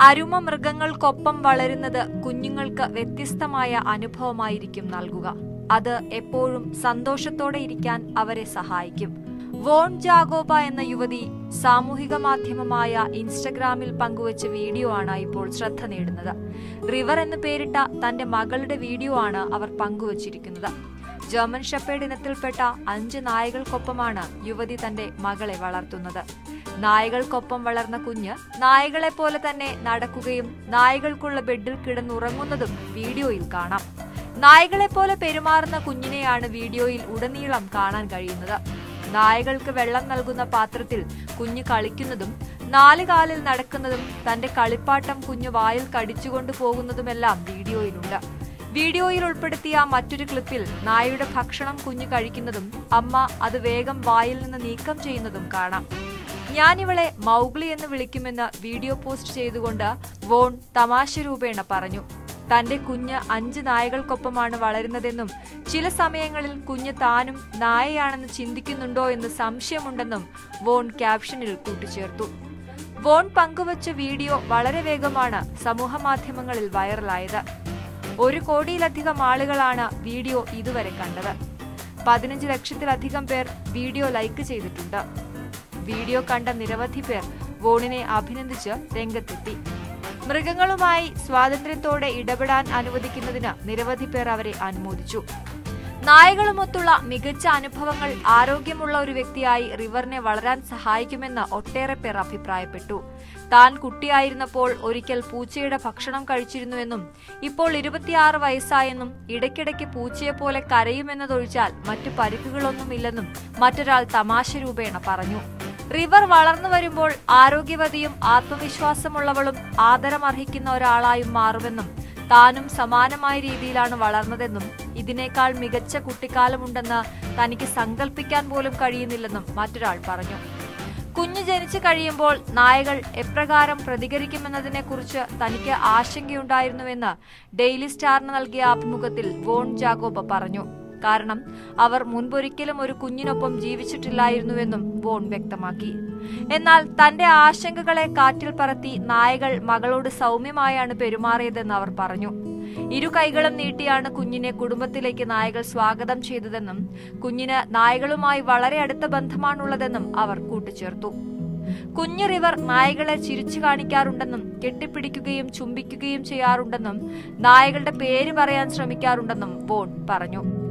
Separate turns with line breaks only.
അരുമ മൃഗങ്ങൾക്കൊപ്പം വളരുന്നത് കുഞ്ഞുങ്ങൾക്ക് വ്യത്യസ്തമായ അനുഭവമായിരിക്കും നൽകുക അത് എപ്പോഴും സന്തോഷത്തോടെ ഇരിക്കാൻ അവരെ സഹായിക്കും വോൺ ജാഗോബ എന്ന യുവതി സാമൂഹിക മാധ്യമമായ ഇൻസ്റ്റഗ്രാമിൽ പങ്കുവച്ച വീഡിയോ ആണ് ഇപ്പോൾ ശ്രദ്ധ നേടുന്നത് റിവർ എന്ന് പേരിട്ട തന്റെ മകളുടെ വീഡിയോ ആണ് അവർ പങ്കുവച്ചിരിക്കുന്നത് ജർമ്മൻ ഷെപ്പേഡ് ഇനത്തിൽപ്പെട്ട അഞ്ച് നായകൾക്കൊപ്പമാണ് യുവതി തന്റെ മകളെ വളർത്തുന്നത് നായകൾക്കൊപ്പം വളർന്ന കുഞ്ഞ് നായകളെ പോലെ തന്നെ നടക്കുകയും നായകൾക്കുള്ള ബെഡിൽ കിടന്നുറങ്ങുന്നതും വീഡിയോയിൽ കാണാം നായകളെ പോലെ പെരുമാറുന്ന കുഞ്ഞിനെയാണ് വീഡിയോയിൽ ഉടനീളം കാണാൻ കഴിയുന്നത് നായകൾക്ക് വെള്ളം നൽകുന്ന പാത്രത്തിൽ കുഞ്ഞ് കളിക്കുന്നതും നാല് കാലിൽ നടക്കുന്നതും തന്റെ കളിപ്പാട്ടം കുഞ്ഞ് വായിൽ കടിച്ചുകൊണ്ടു പോകുന്നതുമെല്ലാം വീഡിയോയിലുണ്ട് വീഡിയോയിൽ ഉൾപ്പെടുത്തിയ മറ്റൊരു ക്ലിപ്പിൽ നായയുടെ ഭക്ഷണം കുഞ്ഞ് കഴിക്കുന്നതും അമ്മ അത് വേഗം വായിൽ നിന്ന് നീക്കം ചെയ്യുന്നതും കാണാം ഞാനിവളെ മൗഗ്ലി എന്ന് വിളിക്കുമെന്ന് വീഡിയോ പോസ്റ്റ് ചെയ്തുകൊണ്ട് വോൺ തമാശ രൂപേണ പറഞ്ഞു തന്റെ കുഞ്ഞ് അഞ്ച് നായകൾക്കൊപ്പമാണ് വളരുന്നതെന്നും ചില സമയങ്ങളിൽ കുഞ്ഞ് താനും നായയാണെന്ന് ചിന്തിക്കുന്നുണ്ടോ എന്ന് സംശയമുണ്ടെന്നും വോൺ ക്യാപ്ഷനിൽ കൂട്ടിച്ചേർത്തു വോൺ പങ്കുവച്ച വീഡിയോ വളരെ വേഗമാണ് സമൂഹമാധ്യമങ്ങളിൽ വൈറലായത് ഒരു കോടിയിലധികം ആളുകളാണ് വീഡിയോ ഇതുവരെ കണ്ടത് പതിനഞ്ച് ലക്ഷത്തിലധികം പേർ വീഡിയോ ലൈക്ക് ചെയ്തിട്ടുണ്ട് വീഡിയോ കണ്ട നിരവധി പേർ വോണിനെ അഭിനന്ദിച്ച് രംഗത്തെത്തി മൃഗങ്ങളുമായി സ്വാതന്ത്ര്യത്തോടെ ഇടപെടാൻ അനുവദിക്കുന്നതിന് നിരവധി പേർ അവരെ അനുമോദിച്ചു നായകളുമൊത്തുള്ള മികച്ച അനുഭവങ്ങൾ ആരോഗ്യമുള്ള ഒരു വ്യക്തിയായി റിവറിനെ വളരാൻ സഹായിക്കുമെന്ന് ഒട്ടേറെ പേർ അഭിപ്രായപ്പെട്ടു താൻ കുട്ടിയായിരുന്നപ്പോൾ ഒരിക്കൽ പൂച്ചയുടെ ഭക്ഷണം കഴിച്ചിരുന്നുവെന്നും ഇപ്പോൾ ഇരുപത്തിയാറ് വയസ്സായെന്നും ഇടയ്ക്കിടയ്ക്ക് പൂച്ചയെപ്പോലെ കരയുമെന്നതൊഴിച്ചാൽ മറ്റു പരിക്കുകളൊന്നുമില്ലെന്നും മറ്റൊരാൾ തമാശ രൂപേണ പറഞ്ഞു റിവർ വളർന്നു വരുമ്പോൾ ആരോഗ്യവതിയും ആത്മവിശ്വാസമുള്ളവളും ആദരമർഹിക്കുന്ന ഒരാളായും മാറുമെന്നും താനും സമാനമായ രീതിയിലാണ് വളർന്നതെന്നും ഇതിനേക്കാൾ മികച്ച കുട്ടിക്കാലമുണ്ടെന്ന് തനിക്ക് സങ്കല്പിക്കാൻ പോലും കഴിയുന്നില്ലെന്നും മറ്റൊരാൾ പറഞ്ഞു കുഞ്ഞ് ജനിച്ചു കഴിയുമ്പോൾ നായകൾ എപ്രകാരം പ്രതികരിക്കുമെന്നതിനെക്കുറിച്ച് തനിക്ക് ആശങ്കയുണ്ടായിരുന്നുവെന്ന് ഡെയിലി സ്റ്റാറിന് നൽകിയ അഭിമുഖത്തിൽ വോൺ ജാഗോബ പറഞ്ഞു കാരണം അവർ മുൻപൊരിക്കലും ഒരു കുഞ്ഞിനൊപ്പം ജീവിച്ചിട്ടില്ലായിരുന്നുവെന്നും വോൺ വ്യക്തമാക്കി എന്നാൽ തന്റെ ആശങ്കകളെ കാറ്റിൽ പറത്തി നായകൾ മകളോട് സൗമ്യമായാണ് പെരുമാറിയതെന്ന് അവർ പറഞ്ഞു ഇരു കൈകളും നീട്ടിയാണ് കുഞ്ഞിനെ കുടുംബത്തിലേക്ക് നായകൾ സ്വാഗതം ചെയ്തതെന്നും കുഞ്ഞിന് നായകളുമായി വളരെ അടുത്ത ബന്ധമാണുള്ളതെന്നും അവർ കൂട്ടിച്ചേർത്തു കുഞ്ഞു റിവർ നായകളെ ചിരിച്ചു കാണിക്കാറുണ്ടെന്നും കെട്ടിപ്പിടിക്കുകയും ചുംബിക്കുകയും ചെയ്യാറുണ്ടെന്നും നായകളുടെ പേര് പറയാൻ ശ്രമിക്കാറുണ്ടെന്നും വോൺ പറഞ്ഞു